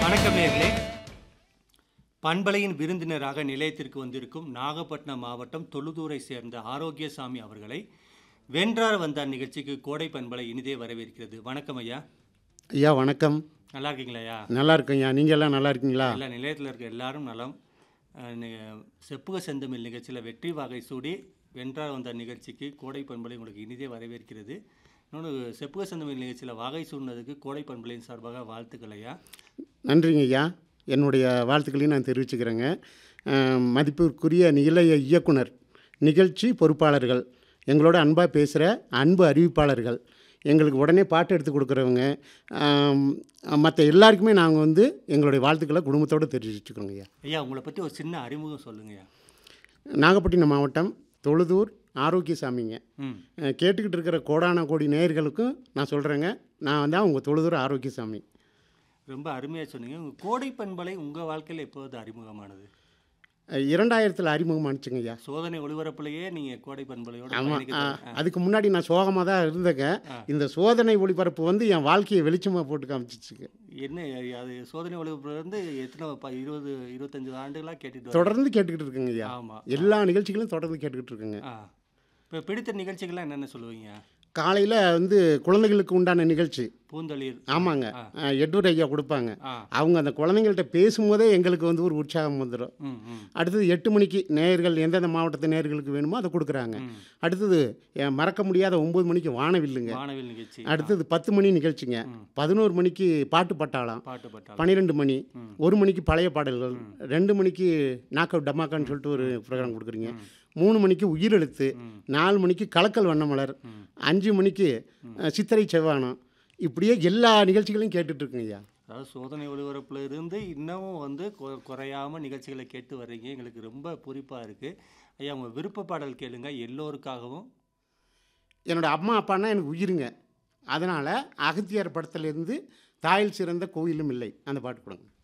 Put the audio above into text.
வணக்கம் நேர்களே பண்பலையின் விருந்தினராக நிலையத்திற்கு வந்திருக்கும் நாகப்பட்டினம் மாவட்டம் தொழுதூரை சேர்ந்த ஆரோக்கியசாமி அவர்களை வென்றார் வந்தார் நிகழ்ச்சிக்கு கோடை பண்பலை இனிதே வரவேற்கிறது வணக்கம் ஐயா ஐயா வணக்கம் நல்லா இருக்கீங்களா ஐயா நல்லா இருக்கேன்யா நீங்கள் எல்லாம் நல்லா இருக்கீங்களா எல்லா நிலையத்தில் இருக்க எல்லாரும் நலம் அஹ், நி- செப்புக செந்தமிழ் நிகழ்ச்சியில் வெற்றி வகை சூடி வென்றார் வந்தார் நிகழ்ச்சிக்கு கோடை பண்பலை உங்களுக்கு இனிதே வரவேற்கிறது இன்னொன்று செப்புக செந்தமிழ் நிகழ்ச்சியில் வகை சூடினதுக்கு கோடை பண்பலையின் சார்பாக வாழ்த்துக்கள் ஐயா நன்றிங்க ஐயா என்னுடைய வாழ்த்துக்களையும் நான் தெரிவிச்சுக்கிறேங்க அஹ், மதிப்பிற்குரிய நிலைய இயக்குனர் நிகழ்ச்சி பொறுப்பாளர்கள் எங்களோட அன்பாக பேசுகிற அன்பு அறிவிப்பாளர்கள் எங்களுக்கு உடனே பாட்டு எடுத்து கொடுக்குறவங்க மற்ற எல்லாருக்குமே நாங்கள் வந்து எங்களுடைய வாழ்த்துக்களை குடும்பத்தோடு தெரிவிச்சுக்கிறோங்க ஐயா ஐயா உங்களை பற்றி ஒரு சின்ன அறிமுகம் சொல்லுங்க ஐயா நாகப்பட்டினம் மாவட்டம் தொழுதூர் ஆரோக்கியசாமிங்க ம் அஹ், கேட்டுக்கிட்டு இருக்கிற கோடான கோடி நேயர்களுக்கும் நான் சொல்கிறேங்க நான் வந்து உங்கள் தொழுதூர் ஆரோக்கியசாமி ரொம்ப அருமையாக சொன்னீங்க உங்கள் கோடை பண்பலை உங்கள் வாழ்க்கையில் எப்போது அறிமுகமானது அஹ், இரண்டாயிரத்தில் அறிமுகம் அனுப்பிச்சுங்க ஐயா சோதனை ஒளிபரப்புலையே நீங்கள் கோடை பண்பலையோட ஆமாம் பயணிக்க அதுக்கு முன்னாடி நான் சோகமாக தான் இருந்தேங்க இந்த சோதனை ஒளிபரப்பு வந்து என் வாழ்க்கையை வெளிச்சமாக போட்டு காமிச்சிச்சுங்க என்ன அது சோதனை ஒளிபரப்புல இருந்து எத்தனை ப- இருபது இருபத்தஞ்சு ஆண்டுகளாக கேட்டுட்டு வரீங்க? தொடர்ந்து கேட்டுக்கிட்டு இருக்குங்க ஐயா ஆமாம் எல்லா நிகழ்ச்சிகளும் தொடர்ந்து கேட்டுக்கிட்டு இருக்குங்க ஆ இப்போ பிடித்த நிகழ்ச்சிகள்லாம் என்னென்ன சொல்லுவீங்க காலையில் வந்து குழந்தைகளுக்கு உண்டான நிகழ்ச்சி பூந்தளிர் ஆமாங்க அஹ், எட்வர்ட் ஐயா கொடுப்பாங்க ஆ அவங்க அந்த குழந்தைங்கள்ட்ட பேசும்போதே எங்களுக்கு வந்து ஒரு உற்சாகம் வந்துடும் ம் ம் அடுத்தது எட்டு மணிக்கு நேயர்கள் எந்தெந்த மாவட்டத்து நேயர்களுக்கு வேணுமோ அதை கொடுக்குறாங்க ம். அடுத்தது என் மறக்க முடியாத ஒம்பது மணிக்கு வானவில்லுங்க வானவில் நிகழ்ச்சி அடுத்தது பத்து மணி நிகழ்ச்சிங்க பதினோரு மணிக்கு பாட்டு பட்டாளம் பாட்டு பட்டாளம் பன்னிரெண்டு மணி ஒரு மணிக்கு பழைய பாடல்கள் ரெண்டு மணிக்கு நாக் அவுட் டமாக்கான்னு சொல்லிட்டு ஒரு ப்ரோக்ராம் கொடுக்குறீங்க மூணு மணிக்கு உயிரெழுத்து நாலு மணிக்கு கலக்கல் வண்ணமலர் அஞ்சு மணிக்கு அஹ், சித்திரை செவ்வானம் இப்படியே எல்லா நிகழ்ச்சிகளையும் கேட்டுட்டு இருக்குங்க ஐயா அதாவது சோதனை ஒளிபரப்புல இருந்து இன்னமும் வந்து கொ- குறையாம நிகழ்ச்சிகளை கேட்டு வர்றீங்க எங்களுக்கு ரொம்ப பூரிப்பாக இருக்குது ஐயா உங்கள் விருப்ப பாடல் கேளுங்க எல்லோருக்காகவும் என்னோட அம்மா அப்பான்னா எனக்கு உயிருங்க அதனால் அகத்தியார் படத்துலேருந்து தாயில் சிறந்த கோயிலும் இல்லை அந்த பாட்டு கொடுங்க